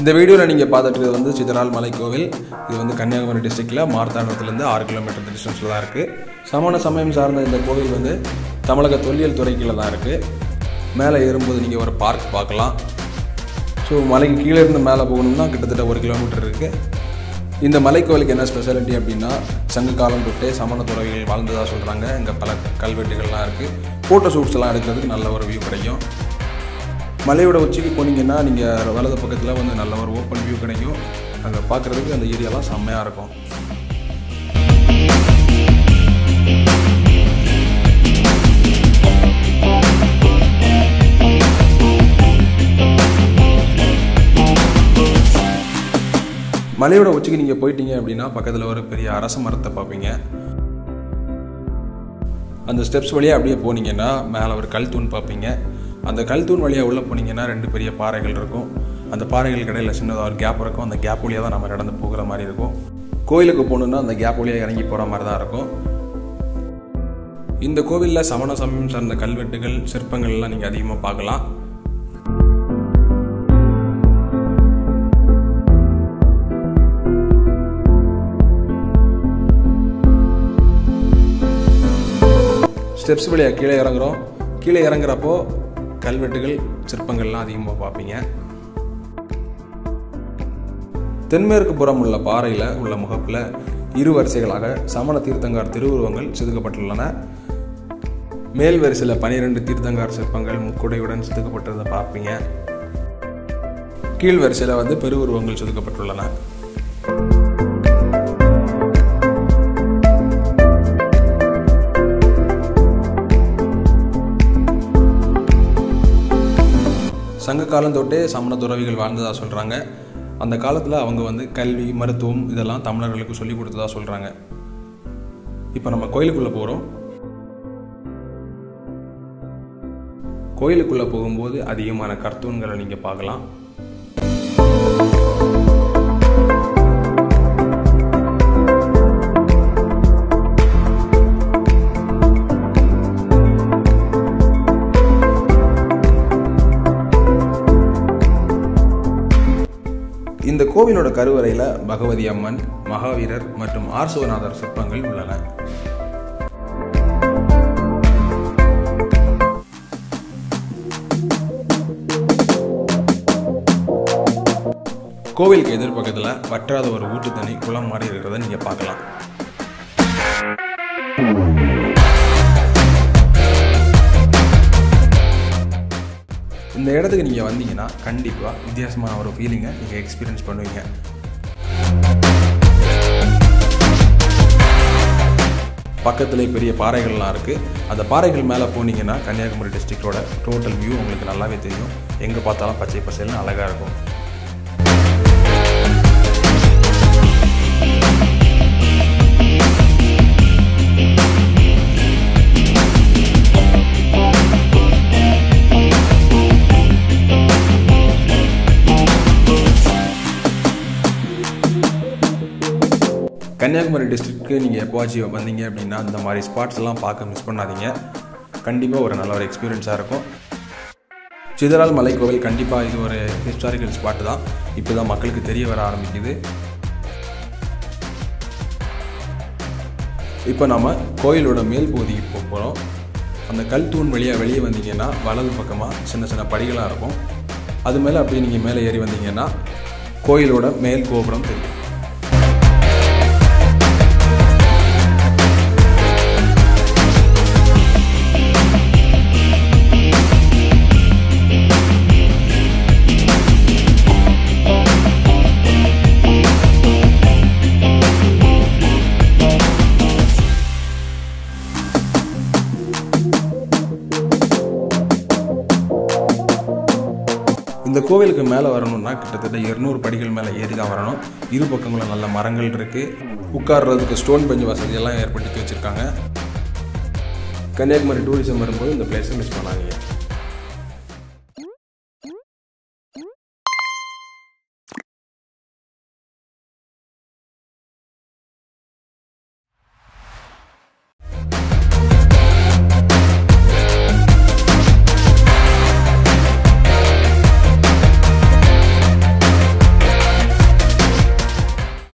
இந்த வீடியோவில் நீங்கள் பார்த்துட்டு வந்து சிதறால் மலை கோவில் இது வந்து கன்னியாகுமரி டிஸ்ட்ரிக்டில் மார்த்தாண்டத்துலேருந்து ஆறு கிலோமீட்டர் டிஸ்டன்ஸில் தான் இருக்குது சமண சமயம் சார்ந்த இந்த கோவில் வந்து தமிழக தொல்லியல் துறை கீழே தான் இருக்குது மேலே ஏறும்போது நீங்கள் ஒரு பார்க் பார்க்கலாம் ஸோ மலைக்கு கீழே இருந்து மேலே போகணும்னா கிட்டத்தட்ட ஒரு கிலோமீட்டர் இருக்குது இந்த மலைக்கோவிலுக்கு என்ன ஸ்பெஷாலிட்டி அப்படின்னா சங்க காலம் தொட்டே சமண துறவிகள் வாழ்ந்ததாக சொல்கிறாங்க இங்கே பல கல்வெட்டுகள்லாம் இருக்குது ஃபோட்டோ ஷூட்ஸ்லாம் எடுக்கிறதுக்கு நல்ல ஒரு வியூ கிடைக்கும் மலையோட உச்சிக்கு போனீங்கன்னா நீங்கள் வலது பக்கத்தில் வந்து நல்ல ஒரு ஓப்பன் வியூ கிடைக்கும் அங்கே பார்க்குறதுக்கு அந்த ஏரியாலாம் செம்மையாக இருக்கும் மலையோட உச்சிக்கு நீங்கள் போயிட்டீங்க அப்படின்னா பக்கத்தில் ஒரு பெரிய அரச மரத்தை பார்ப்பீங்க அந்த ஸ்டெப்ஸ் வழியாக அப்படியே போனீங்கன்னா மேலே ஒரு கல் தூண் பார்ப்பீங்க அந்த கல் தூண் வழியாக உள்ளே போனீங்கன்னா ரெண்டு பெரிய பாறைகள் இருக்கும் அந்த பாறைகளுக்கு இடையில சின்னதாக ஒரு கேப் இருக்கும் அந்த கேப் வழியாக தான் நம்ம நடந்து போகிற மாதிரி இருக்கும் கோயிலுக்கு போகணுன்னா அந்த கேப் வழியாக இறங்கி போகிற மாதிரி தான் இருக்கும் இந்த கோவிலில் சமண சமயம் சார்ந்த கல்வெட்டுகள் சிற்பங்கள்லாம் நீங்கள் அதிகமாக பார்க்கலாம் ஸ்டெப்ஸ் வழியாக கீழே இறங்குறோம் கீழே இறங்குறப்போ கல்வெட்டுகள் சிற்பங்கள்லாம் அதிகமாக பார்ப்பீங்க தென்மேற்கு புறம் உள்ள பாறையில் உள்ள முகப்பில் இரு வரிசைகளாக சமண தீர்த்தங்கார் திருவுருவங்கள் செதுக்கப்பட்டுள்ளன மேல் வரிசையில் பனிரெண்டு தீர்த்தங்கார் சிற்பங்கள் முக்குடையுடன் செதுக்கப்பட்டதை பார்ப்பீங்க கீழ் வரிசையில் வந்து பெருவுருவங்கள் செதுக்கப்பட்டுள்ளன சங்க காலம் தொட்டே சமண துறவிகள் வாழ்ந்ததாக சொல்கிறாங்க அந்த காலத்தில் அவங்க வந்து கல்வி மருத்துவம் இதெல்லாம் தமிழர்களுக்கு சொல்லி கொடுத்ததா சொல்கிறாங்க இப்போ நம்ம கோயிலுக்குள்ளே போகிறோம் கோயிலுக்குள்ளே போகும்போது அதிகமான கர்த்தூன்களை நீங்கள் பார்க்கலாம் இந்த கோவிலோட கருவறையில் பகவதி அம்மன் மகாவீரர் மற்றும் ஆர்சுவநாதர் சிற்பங்கள் உள்ளன கோவிலுக்கு எதிர்பக்கத்தில் வற்றாத ஒரு ஊற்று தண்ணி குளம் மாதிரி இருக்கிறத நீங்கள் பார்க்கலாம் இந்த இடத்துக்கு நீங்கள் வந்தீங்கன்னா கண்டிப்பாக வித்தியாசமான ஒரு ஃபீலிங்கை நீங்கள் எக்ஸ்பீரியன்ஸ் பண்ணுவீங்க பக்கத்துலேயே பெரிய பாறைகள்லாம் இருக்குது அந்த பாறைகள் மேலே போனீங்கன்னா கன்னியாகுமரி டிஸ்ட்ரிக்டோட டோட்டல் வியூ உங்களுக்கு நல்லாவே தெரியும் எங்கே பார்த்தாலும் பச்சை பசேல்னு அழகாக இருக்கும் கன்னியாகுமரி டிஸ்ட்ரிக்ட்க்கு நீங்கள் எப்போவாச்சும் வந்தீங்க அப்படின்னா இந்த மாதிரி ஸ்பாட்ஸ் எல்லாம் பார்க்க மிஸ் பண்ணாதீங்க கண்டிப்பாக ஒரு நல்ல ஒரு எக்ஸ்பீரியன்ஸாக இருக்கும் சிதறால் மலை கோவில் கண்டிப்பாக இது ஒரு ஹிஸ்டாரிக்கல் ஸ்பாட்டு தான் இப்போ தான் மக்களுக்கு தெரிய வர ஆரம்பிக்குது இப்போ நம்ம கோயிலோட மேல் பகுதிக்கு போக போகிறோம் அந்த கல் தூண் வழியாக வெளியே வந்தீங்கன்னா வலது பக்கமாக சின்ன சின்ன படிகளாக இருக்கும் அது மேலே அப்படியே நீங்கள் மேலே ஏறி வந்தீங்கன்னா கோயிலோட மேல் கோபுரம் தெரியும் இந்த கோவிலுக்கு மேலே வரணும்னா கிட்டத்தட்ட இருநூறு படிகள் மேலே ஏறி தான் வரணும் இரு பக்கங்களும் நல்ல மரங்கள் இருக்குது உட்கார்றதுக்கு ஸ்டோன் பெஞ்ச் வசதியெல்லாம் ஏற்படுத்தி வச்சுருக்காங்க கன்னியாகுமரி டூரிசம் வரும்போது இந்த பிளேஸை மிஸ் பண்ணாதீங்க